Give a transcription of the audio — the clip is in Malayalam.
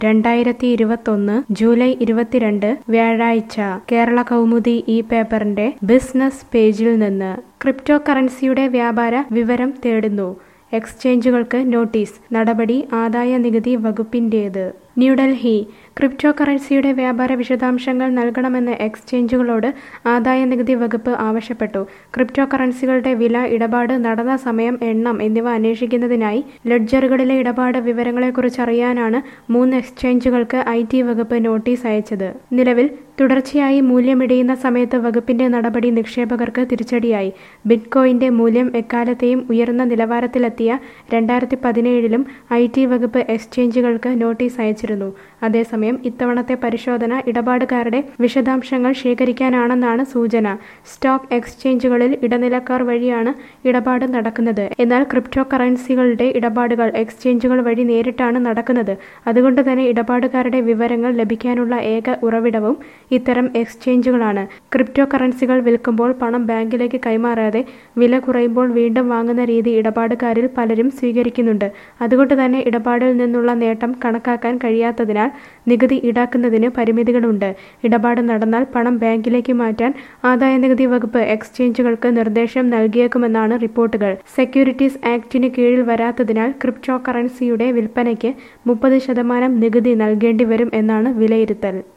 രണ്ടായിരത്തി ഇരുപത്തൊന്ന് ജൂലൈ ഇരുപത്തിരണ്ട് വ്യാഴാഴ്ച കേരള കൗമുദി ഈ പേപ്പറിന്റെ ബിസിനസ് പേജിൽ നിന്ന് ക്രിപ്റ്റോ കറൻസിയുടെ വ്യാപാര വിവരം തേടുന്നു എക്സ്ചേഞ്ചുകൾക്ക് നോട്ടീസ് നടപടി ആദായ നികുതി വകുപ്പിന്റേത് ന്യൂഡൽഹി ക്രിപ്റ്റോ കറൻസിയുടെ വ്യാപാര വിശദാംശങ്ങൾ നൽകണമെന്ന് എക്സ്ചേഞ്ചുകളോട് ആദായ നികുതി വകുപ്പ് ആവശ്യപ്പെട്ടു ക്രിപ്റ്റോ കറൻസികളുടെ വില ഇടപാട് നടന്ന സമയം എണ്ണം എന്നിവ അന്വേഷിക്കുന്നതിനായി ലെഡ്ജറുകളിലെ ഇടപാട് വിവരങ്ങളെക്കുറിച്ച് അറിയാനാണ് മൂന്ന് എക്സ്ചേഞ്ചുകൾക്ക് ഐ ടി വകുപ്പ് നോട്ടീസ് അയച്ചത് നിലവിൽ തുടർച്ചയായി മൂല്യമിടിയുന്ന സമയത്ത് വകുപ്പിന്റെ നടപടി നിക്ഷേപകർക്ക് തിരിച്ചടിയായി ബിറ്റ്കോയിന്റെ മൂല്യം എക്കാലത്തെയും ഉയർന്ന നിലവാരത്തിലെത്തിയ രണ്ടായിരത്തി പതിനേഴിലും ഐ ടി വകുപ്പ് എക്സ്ചേഞ്ചുകൾക്ക് നോട്ടീസ് അയച്ചിരുന്നു അതേസമയം ഇത്തവണത്തെ പരിശോധന ഇടപാടുകാരുടെ വിശദാംശങ്ങൾ ശേഖരിക്കാനാണെന്നാണ് സൂചന സ്റ്റോക്ക് എക്സ്ചേഞ്ചുകളിൽ ഇടനിലക്കാർ വഴിയാണ് ഇടപാട് നടക്കുന്നത് എന്നാൽ ക്രിപ്റ്റോ കറൻസികളുടെ ഇടപാടുകൾ എക്സ്ചേഞ്ചുകൾ വഴി നേരിട്ടാണ് നടക്കുന്നത് അതുകൊണ്ട് തന്നെ ഇടപാടുകാരുടെ വിവരങ്ങൾ ലഭിക്കാനുള്ള ഏക ഉറവിടവും ഇത്തരം എക്സ്ചേഞ്ചുകളാണ് ക്രിപ്റ്റോ കറൻസികൾ വിൽക്കുമ്പോൾ പണം ബാങ്കിലേക്ക് കൈമാറാതെ വില കുറയുമ്പോൾ വീണ്ടും വാങ്ങുന്ന രീതി ഇടപാടുകാരിൽ പലരും സ്വീകരിക്കുന്നുണ്ട് അതുകൊണ്ട് തന്നെ ഇടപാടിൽ നിന്നുള്ള നേട്ടം കണക്കാക്കാൻ കഴിയാത്തതിനാൽ നികുതി ഈടാക്കുന്നതിന് പരിമിതികളുണ്ട് ഇടപാട് നടന്നാൽ പണം ബാങ്കിലേക്ക് മാറ്റാൻ ആദായ നികുതി വകുപ്പ് എക്സ്ചേഞ്ചുകൾക്ക് നിർദ്ദേശം നൽകിയേക്കുമെന്നാണ് റിപ്പോർട്ടുകൾ സെക്യൂരിറ്റീസ് ആക്ടിന് കീഴിൽ വരാത്തതിനാൽ ക്രിപ്റ്റോ കറൻസിയുടെ വിൽപ്പനയ്ക്ക് മുപ്പത് ശതമാനം നികുതി നൽകേണ്ടി വരും എന്നാണ് വിലയിരുത്തൽ